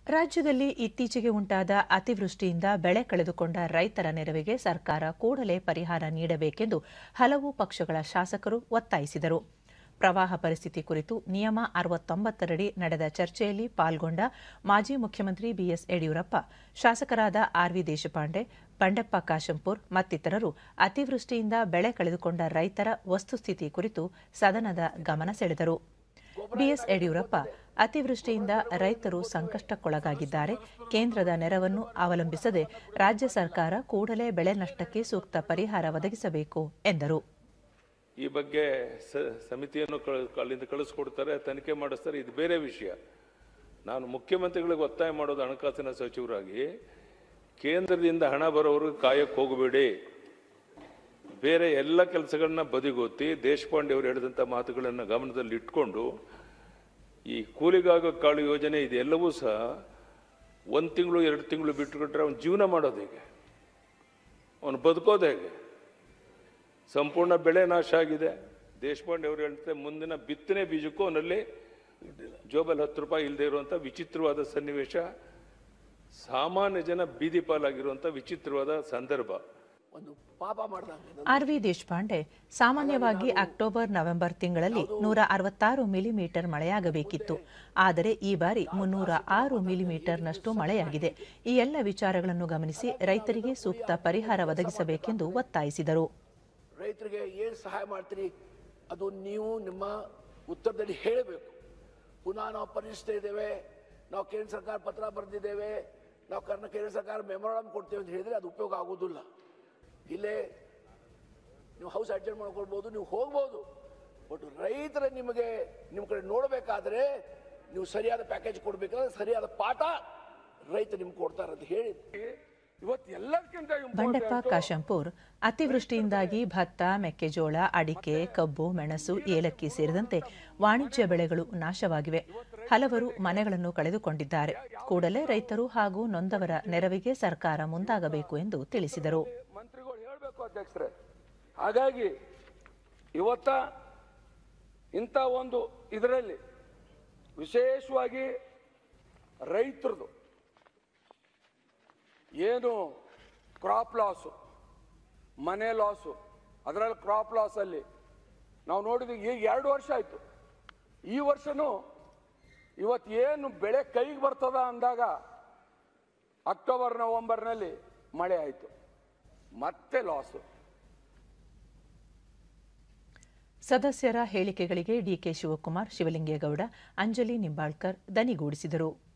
ರಾಜ್ಯದಲ್ಲಿ ಇತ್ತೀಚೆಗೆ ಉಂಟಾದ ಅತಿವೃಷ್ಟಿಯಿಂದ ಬೆಳೆ ಕಳೆದುಕೊಂಡ ರೈತರ ನೆರವಿಗೆ ಸರ್ಕಾರ ಕೂಡಲೇ ಪರಿಹಾರ ನೀಡಬೇಕೆಂದು ಹಲವು ಪಕ್ಷಗಳ ಶಾಸಕರು ಒತ್ತಾಯಿಸಿದರು ಪ್ರವಾಹ ಪರಿಸ್ಥಿತಿ ಕುರಿತು ನಿಯಮ ಅರವತ್ತೊಂಬತ್ತರಡಿ ನಡೆದ ಚರ್ಚೆಯಲ್ಲಿ ಪಾಲ್ಗೊಂಡ ಮಾಜಿ ಮುಖ್ಯಮಂತ್ರಿ ಬಿಎಸ್ ಯಡಿಯೂರಪ್ಪ ಶಾಸಕರಾದ ಆರ್ವಿ ದೇಶಪಾಂಡೆ ಬಂಡೆಪ್ಪ ಕಾಶಂಪುರ್ ಮತ್ತಿತರರು ಅತಿವೃಷ್ಟಿಯಿಂದ ಬೆಳೆ ಕಳೆದುಕೊಂಡ ರೈತರ ವಸ್ತುಸ್ಥಿತಿ ಕುರಿತು ಸದನದ ಗಮನ ಸೆಳೆದರು ಬಿಎಸ್ ಯಡಿಯೂರಪ್ಪ ಅತಿವೃಷ್ಟಿಯಿಂದ ರೈತರು ಸಂಕಷ್ಟಕ್ಕೊಳಗಾಗಿದ್ದಾರೆ ಕೇಂದ್ರದ ನೆರವನ್ನು ಅವಲಂಬಿಸದೆ ರಾಜ್ಯ ಸರ್ಕಾರ ಕೂಡಲೇ ಬೆಳೆ ನಷ್ಟಕ್ಕೆ ಸೂಕ್ತ ಪರಿಹಾರ ಒದಗಿಸಬೇಕು ಎಂದರು ಈ ಬಗ್ಗೆ ಸ- ಸಮಿತಿಯನ್ನು ಕಳ್- ಅಲ್ಲಿಂದ ಕಳಿಸ್ಕೊಡ್ತಾರೆ ತನಿಖೆ ಮಾಡಿಸ್ತಾರೆ ಇದು ಬೇರೆ ವಿಷಯ ನಾನು ಮುಖ್ಯಮಂತ್ರಿಗಳಿಗೆ ಒತ್ತಾಯ ಮಾಡೋದು ಹಣಕಾಸಿನ ಸಚಿವರಾಗಿ ಕೇಂದ್ರದಿಂದ ಹಣ ಬರೋವರೆಗೂ ಕಾಯಕ್ಕೆ ಹೋಗಬೇಡಿ ಬೇರೆ ಎಲ್ಲ ಕೆಲಸಗಳನ್ನ ಬದಿಗೊತ್ತಿ ದೇಶಪಾಂಡೆ ಅವರು ಹೇಳಿದಂಥ ಮಾತುಗಳನ್ನು ಗಮನದಲ್ಲಿ ಇಟ್ಕೊಂಡು ಈ ಕೂಲಿಗಾಗ ಕಾಳು ಯೋಜನೆ ಇದೆಲ್ಲವೂ ಸಹ ಒಂದು ತಿಂಗಳು ಎರಡು ತಿಂಗಳು ಬಿಟ್ಟುಕೊಟ್ರೆ ಅವನು ಜೀವನ ಮಾಡೋದು ಹೇಗೆ ಅವನು ಬದುಕೋದು ಹೇಗೆ ಸಂಪೂರ್ಣ ಬೆಳೆ ನಾಶ ಆಗಿದೆ ದೇಶಪಾಂಡೆ ಅವರು ಹೇಳ್ತಾರೆ ಮುಂದಿನ ಬಿತ್ತನೆ ಬೀಜಕ್ಕೂ ಅವನಲ್ಲಿ ಜೋಬಲ್ ಹತ್ತು ರೂಪಾಯಿ ಇಲ್ಲದೆ ಇರುವಂಥ ವಿಚಿತ್ರವಾದ ಸನ್ನಿವೇಶ ಸಾಮಾನ್ಯ ಜನ ಬೀದಿ ಪಾಲಾಗಿರುವಂಥ ವಿಚಿತ್ರವಾದ ಸಂದರ್ಭ ಒಂದು ಪಾಪ ಮಾಡ್ದಂಗೆ ಆರ್ವಿ ದೇಶಪಾಂಡೆ ಸಾಮಾನ್ಯವಾಗಿ ಅಕ್ಟೋಬರ್ ನವೆಂಬರ್ ತಿಂಗಳಲ್ಲಿ ನೂರ ಅರವತ್ತಾರು ಮಿಲಿಮೀಟರ್ ಮಳೆಯಾಗಬೇಕಿತ್ತು ಆದರೆ ಈ ಬಾರಿ ಮುನ್ನೂರ ಆರು ಮಿಲಿಮೀಟರ್ನಷ್ಟು ಮಳೆಯಾಗಿದೆ ಈ ಎಲ್ಲ ವಿಚಾರಗಳನ್ನು ಗಮನಿಸಿ ರೈತರಿಗೆ ಸೂಕ್ತ ಪರಿಹಾರ ಒದಗಿಸಬೇಕೆಂದು ಒತ್ತಾಯಿಸಿದರು ರೈತರಿಗೆ ಏನು ಸಹಾಯ ಮಾಡ್ತೀರಿ ಅದು ನೀವು ನಿಮ್ಮ ಉತ್ತರದಲ್ಲಿ ಹೇಳಬೇಕು ಪುನಃ ನಾವು ಪರಿಣಿಸ್ತಾ ಇದ್ದೇವೆ ನಾವು ಕೇಂದ್ರ ಸರ್ಕಾರ ಪತ್ರ ಬರೆದಿದ್ದೇವೆ ನಾವು ಕರ್ನ ಕೇಂದ್ರ ಸರ್ಕಾರ ಮೆಮೊರಾಂಡಮ್ ಕೊಡ್ತೇವೆ ಅಂತ ಹೇಳಿದ್ರೆ ಅದು ಉಪಯೋಗ ಆಗೋದಿಲ್ಲ ಇಲ್ಲೇ ನೀವು ಹೌಸ್ ಅಡ್ಜಸ್ಟ್ ಮಾಡ್ಕೊಳ್ಬೋದು ನೀವು ಹೋಗ್ಬೋದು ಬಟ್ ರೈತರ ನಿಮಗೆ ನಿಮ್ಮ ಕಡೆ ನೋಡಬೇಕಾದ್ರೆ ನೀವು ಸರಿಯಾದ ಪ್ಯಾಕೇಜ್ ಕೊಡ್ಬೇಕಾದ್ರೆ ಸರಿಯಾದ ಪಾಠ ರೈತ ನಿಮ್ಗೆ ಕೊಡ್ತಾರೆ ಅಂತ ಹೇಳಿ ಇವತ್ತು ಎಲ್ಲದಕ್ಕಿಂತ ಬಂಡೆಪ್ಪ ಕಾಶಂಪುರ್ ಅತಿವೃಷ್ಟಿಯಿಂದಾಗಿ ಭತ್ತ ಮೆಕ್ಕೆಜೋಳ ಅಡಿಕೆ ಕಬ್ಬು ಮೆಣಸು ಏಲಕ್ಕಿ ಸೇರಿದಂತೆ ವಾಣಿಜ್ಯ ಬೆಳೆಗಳು ನಾಶವಾಗಿವೆ ಹಲವರು ಮನೆಗಳನ್ನು ಕಳೆದುಕೊಂಡಿದ್ದಾರೆ ಕೂಡಲೇ ರೈತರು ಹಾಗೂ ನೊಂದವರ ನೆರವಿಗೆ ಸರ್ಕಾರ ಮುಂದಾಗಬೇಕು ಎಂದು ತಿಳಿಸಿದರು ಮಂತ್ರಿಗಳು ಹೇಳಬೇಕು ಅಧ್ಯಕ್ಷರೇ ಹಾಗಾಗಿ ಇವತ್ತ ಇಂಥ ಒಂದು ಇದರಲ್ಲಿ ವಿಶೇಷವಾಗಿ ರೈತರದು ಏನು ಕ್ರಾಪ್ ಲಾಸು ಮನೆ ಲಾಸು ಅದರಲ್ಲಿ ಕ್ರಾಪ್ ಲಾಸಲ್ಲಿ ನಾವು ನೋಡಿದ್ವಿ ಈಗ ಎರಡು ವರ್ಷ ಆಯಿತು ಈ ವರ್ಷನೂ ಇವತ್ತು ಏನು ಬೆಳೆ ಕೈಗೆ ಬರ್ತದ ಅಂದಾಗ ಅಕ್ಟೋಬರ್ ನವೆಂಬರ್ನಲ್ಲಿ ಮಳೆ ಆಯಿತು ಮತ್ತೆ ಲಾಸು ಸದಸ್ಯರ ಹೇಳಿಕೆಗಳಿಗೆ ಡಿಕೆ ಶಿವಕುಮಾರ್ ಶಿವಲಿಂಗೇಗೌಡ ಅಂಜಲಿ ನಿಂಬಾಳ್ಕರ್ ದನಿಗೂಡಿಸಿದರು